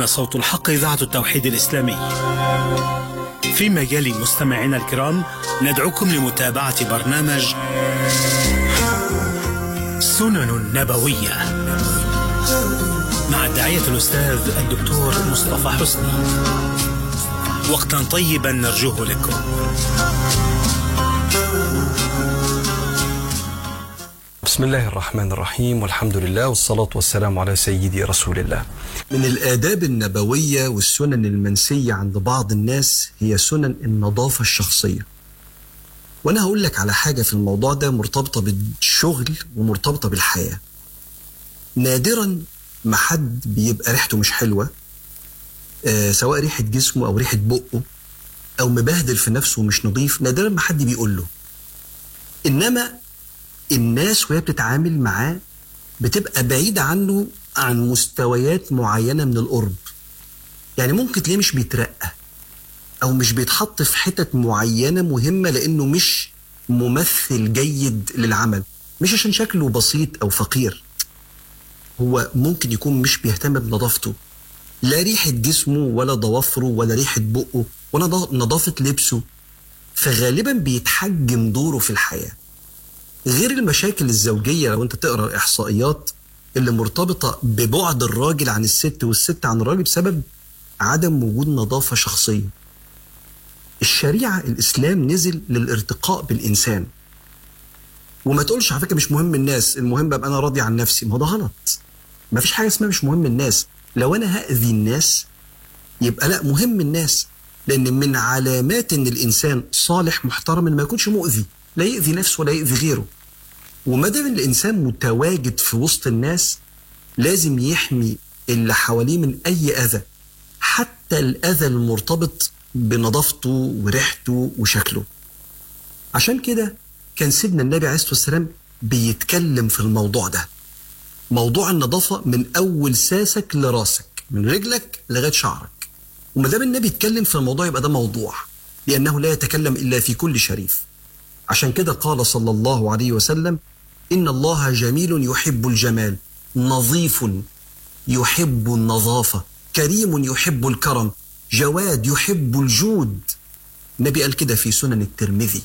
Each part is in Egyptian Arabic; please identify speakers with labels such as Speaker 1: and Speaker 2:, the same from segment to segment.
Speaker 1: هنا صوت الحق إذاعة التوحيد الإسلامي فيما يلي مستمعينا الكرام ندعوكم لمتابعة برنامج سنن نبوية مع الداعية الأستاذ الدكتور مصطفى حسني وقتا طيبا نرجوه لكم
Speaker 2: بسم الله الرحمن الرحيم والحمد لله والصلاة والسلام على سيدي رسول الله
Speaker 3: من الآداب النبوية والسنن المنسية عند بعض الناس هي سنن النظافة الشخصية وأنا هقول لك على حاجة في الموضوع ده مرتبطة بالشغل ومرتبطة بالحياة نادرا ما حد بيبقى ريحته مش حلوة آه سواء ريحة جسمه أو ريحة بقه أو مبهدل في نفسه ومش نظيف نادرا ما حد بيقول له إنما الناس وهي بتتعامل معاه بتبقى بعيدة عنه عن مستويات معينة من القرب يعني ممكن تلاقيه مش بيترقى أو مش بيتحط في حتت معينة مهمة لأنه مش ممثل جيد للعمل مش عشان شكله بسيط أو فقير هو ممكن يكون مش بيهتم بنظافته لا ريحة جسمه ولا ضوافره ولا ريحة بقه ولا نظافة لبسه فغالبا بيتحجم دوره في الحياه غير المشاكل الزوجية لو انت تقرا الإحصائيات اللي مرتبطة ببعد الراجل عن الست والست عن الراجل بسبب عدم وجود نظافة شخصية الشريعة الإسلام نزل للارتقاء بالإنسان وما تقولش على فكرة مش مهم الناس المهم أبقى أنا راضي عن نفسي ما هو ده غلط ما فيش حاجة اسمها مش مهم الناس لو أنا هأذي الناس يبقى لا مهم الناس لأن من علامات إن الإنسان صالح محترم إن ما يكونش مؤذي لا يأذي نفسه ولا يأذي غيره وما دام الإنسان متواجد في وسط الناس لازم يحمي اللي حواليه من أي أذى حتى الأذى المرتبط بنظافته وريحته وشكله عشان كده كان سيدنا النبي عليه الصلاة والسلام بيتكلم في الموضوع ده موضوع النظافة من أول ساسك لراسك من رجلك لغاية شعرك وما دام النبي اتكلم في الموضوع يبقى ده موضوع لأنه لا يتكلم إلا في كل شريف عشان كده قال صلى الله عليه وسلم إن الله جميل يحب الجمال نظيف يحب النظافة كريم يحب الكرم جواد يحب الجود النبي قال كده في سنن الترمذي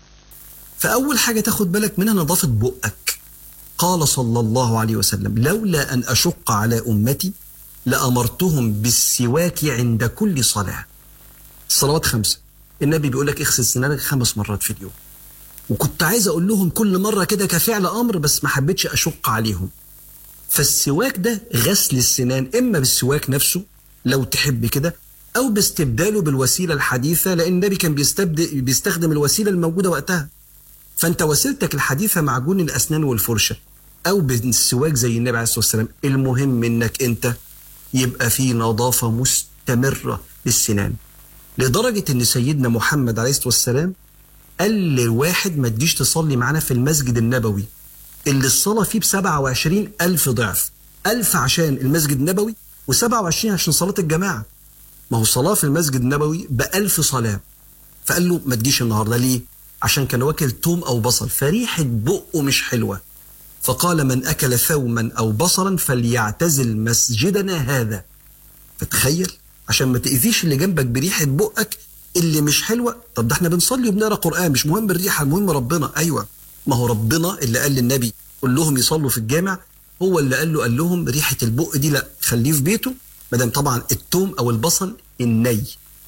Speaker 3: فأول حاجة تاخد بالك منها نظافة بقك قال صلى الله عليه وسلم لولا أن أشق على أمتي لأمرتهم بالسواك عند كل صلاة الصلوات خمسة النبي بيقول لك اغسل سنانك خمس مرات في اليوم وكنت عايز اقول لهم كل مره كده كفعل امر بس ما حبيتش اشق عليهم فالسواك ده غسل السنان اما بالسواك نفسه لو تحب كده او باستبداله بالوسيله الحديثه لان النبي كان بيستبدل بيستخدم الوسيله الموجوده وقتها فانت وسيلتك الحديثه معجون الاسنان والفرشه او بالسواك زي النبي عليه الصلاه والسلام المهم انك انت يبقى في نظافه مستمره للسنان لدرجه ان سيدنا محمد عليه الصلاه والسلام قال لواحد ما تجيش تصلي معانا في المسجد النبوي اللي الصلاة فيه ب 27 ألف ضعف ألف عشان المسجد النبوي و27 عشان صلاة الجماعة ما هو صلاة في المسجد النبوي بألف صلاة فقال له ما تجيش النهاردة ليه عشان كان واكل توم أو بصل فريحة بقه مش حلوة فقال من أكل ثوما أو بصلا فليعتزل مسجدنا هذا فتخيل عشان ما تأذيش اللي جنبك بريحة بقك اللي مش حلوه طب ده احنا بنصلي وبنقرا قران مش مهم الريحه المهم ربنا ايوه ما هو ربنا اللي قال للنبي قول لهم يصلوا في الجامع هو اللي قال له قال لهم ريحه البق دي لا خليه في بيته ما دام طبعا التوم او البصل الني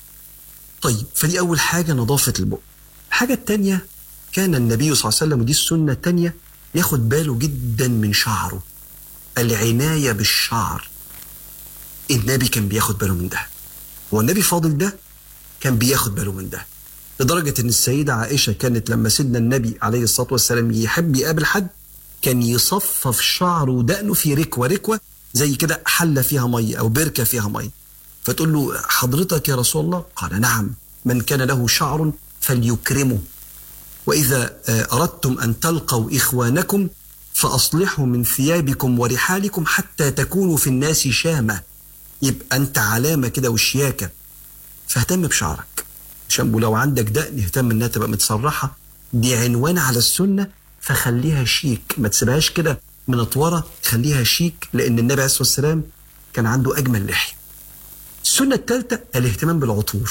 Speaker 3: طيب فدي اول حاجه نظافه البق الحاجه الثانيه كان النبي صلى الله عليه وسلم ودي السنه الثانيه ياخد باله جدا من شعره العنايه بالشعر النبي كان بياخد باله من ده هو النبي فاضل ده كان بياخد باله من ده لدرجة إن السيدة عائشة كانت لما سيدنا النبي عليه الصلاة والسلام يحب يقابل حد كان يصفف شعره ودقنه في ركوة ركوة زي كده حلة فيها مية أو بركة فيها مية فتقول له حضرتك يا رسول الله قال نعم من كان له شعر فليكرمه وإذا أردتم أن تلقوا إخوانكم فأصلحوا من ثيابكم ورحالكم حتى تكونوا في الناس شامة يبقى أنت علامة كده وشياكة فاهتم بشعرك عشان ولو عندك دقن اهتم انها تبقى متسرحه دي عنوان على السنه فخليها شيك ما تسيبهاش كده منطوره خليها شيك لان النبي عليه الصلاه والسلام كان عنده اجمل لحيه السنة الثالثة الاهتمام بالعطور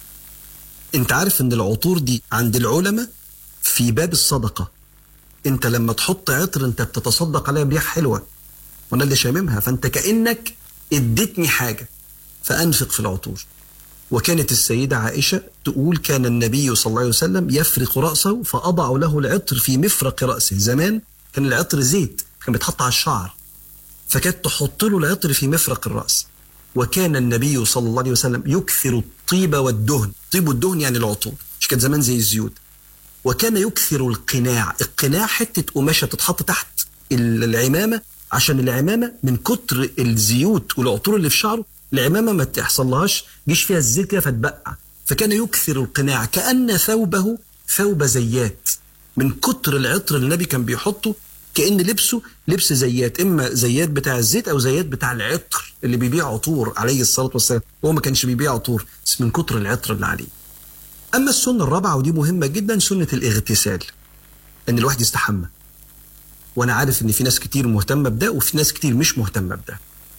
Speaker 3: انت عارف ان العطور دي عند العلماء في باب الصدقة انت لما تحط عطر انت بتتصدق عليها بريح حلوة وانا اللي شاممها فانت كأنك اديتني حاجة فانفق في العطور وكانت السيدة عائشة تقول كان النبي صلى الله عليه وسلم يفرق رأسه فأضع له العطر في مفرق رأسه زمان كان العطر زيت كان بيتحط على الشعر فكانت تحط له العطر في مفرق الرأس وكان النبي صلى الله عليه وسلم يكثر الطيب والدهن طيب والدهن يعني العطور مش كانت زمان زي الزيوت وكان يكثر القناع القناع حتة قماشة تتحط تحت العمامة عشان العمامة من كتر الزيوت والعطور اللي في شعره العمامة ما تحصلهاش جيش فيها الزيت كده فتبقع فكان يكثر القناع كأن ثوبه ثوب زيات من كتر العطر اللي النبي كان بيحطه كأن لبسه لبس زيات إما زيات بتاع الزيت أو زيات بتاع العطر اللي بيبيع عطور عليه الصلاة والسلام هو ما كانش بيبيع عطور بس من كتر العطر اللي عليه أما السنة الرابعة ودي مهمة جدا سنة الاغتسال إن الواحد يستحمى وأنا عارف إن في ناس كتير مهتمة بده وفي ناس كتير مش مهتمة بده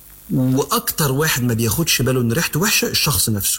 Speaker 3: واكتر واحد ما بياخدش باله ان ريحته وحشه الشخص نفسه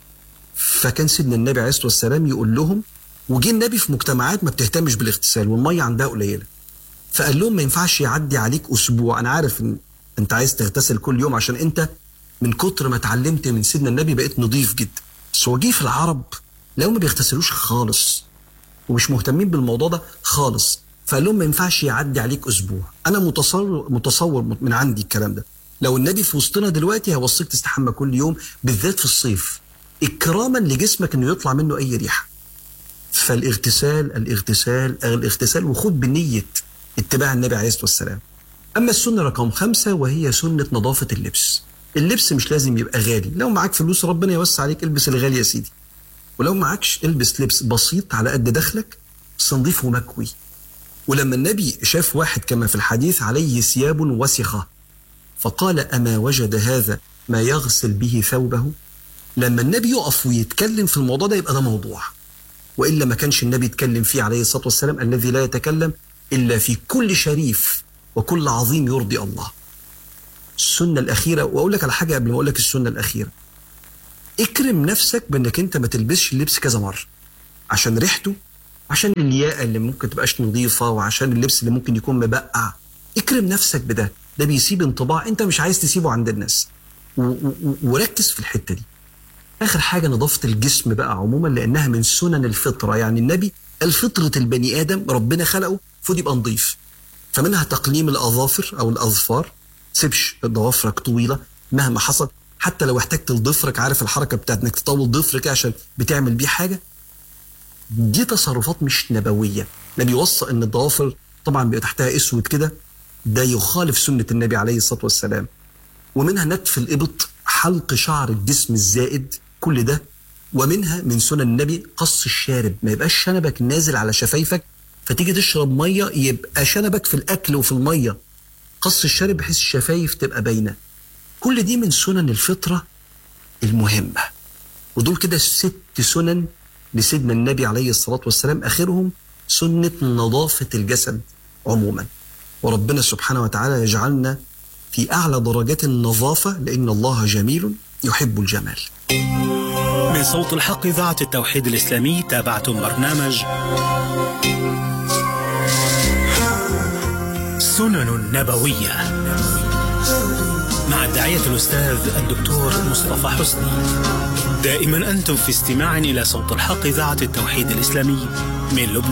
Speaker 3: فكان سيدنا النبي عليه الصلاه والسلام يقول لهم وجه النبي في مجتمعات ما بتهتمش بالاغتسال والميه عندها قليله فقال لهم ما ينفعش يعدي عليك اسبوع انا عارف ان انت عايز تغتسل كل يوم عشان انت من كتر ما اتعلمت من سيدنا النبي بقيت نظيف جدا بس هو جه في العرب لو ما بيغتسلوش خالص ومش مهتمين بالموضوع ده خالص فقال لهم ما ينفعش يعدي عليك اسبوع انا متصور متصور من عندي الكلام ده لو النبي في وسطنا دلوقتي هيوصيك تستحمى كل يوم بالذات في الصيف اكراما لجسمك انه يطلع منه اي ريحه فالاغتسال الاغتسال الاغتسال وخد بنيه اتباع النبي عليه الصلاه والسلام اما السنه رقم خمسة وهي سنه نظافه اللبس اللبس مش لازم يبقى غالي لو معاك فلوس ربنا يوسع عليك البس الغالي يا سيدي ولو معكش البس لبس بسيط على قد دخلك بس نظيف ومكوي ولما النبي شاف واحد كما في الحديث عليه ثياب وسخه فقال أما وجد هذا ما يغسل به ثوبه لما النبي يقف ويتكلم في الموضوع ده يبقى ده موضوع وإلا ما كانش النبي يتكلم فيه عليه الصلاة والسلام الذي لا يتكلم إلا في كل شريف وكل عظيم يرضي الله السنة الأخيرة وأقول لك على حاجة قبل ما أقول لك السنة الأخيرة اكرم نفسك بأنك أنت ما تلبسش اللبس كذا مرة عشان ريحته عشان الياقة اللي ممكن تبقاش نظيفة وعشان اللبس اللي ممكن يكون مبقع اكرم نفسك بده ده بيسيب انطباع انت مش عايز تسيبه عند الناس و- و- وركز في الحته دي اخر حاجه نظافه الجسم بقى عموما لانها من سنن الفطره يعني النبي قال فطره البني ادم ربنا خلقه المفروض يبقى نظيف فمنها تقليم الاظافر او الاظفار تسيبش ضوافرك طويله مهما حصل حتى لو احتجت لضفرك عارف الحركه بتاعت انك تطول ضفرك عشان بتعمل بيه حاجه دي تصرفات مش نبويه النبي وصى ان الضوافر طبعا بيبقى تحتها اسود كده ده يخالف سنه النبي عليه الصلاه والسلام ومنها نتف الإبط حلق شعر الجسم الزائد كل ده ومنها من سنن النبي قص الشارب ما يبقاش شنبك نازل على شفايفك فتيجي تشرب ميه يبقى شنبك في الاكل وفي الميه قص الشارب بحيث الشفايف تبقى باينه كل دي من سنن الفطره المهمه ودول كده ست سنن لسيدنا النبي عليه الصلاه والسلام اخرهم سنه نظافه الجسد عموما وربنا سبحانه وتعالى يجعلنا في أعلى درجات النظافة لأن الله جميل يحب الجمال
Speaker 1: من صوت الحق إذاعة التوحيد الإسلامي تابعتم برنامج سنن نبوية مع الداعية الأستاذ الدكتور مصطفى حسني دائما أنتم في استماع إلى صوت الحق إذاعة التوحيد الإسلامي من لبنان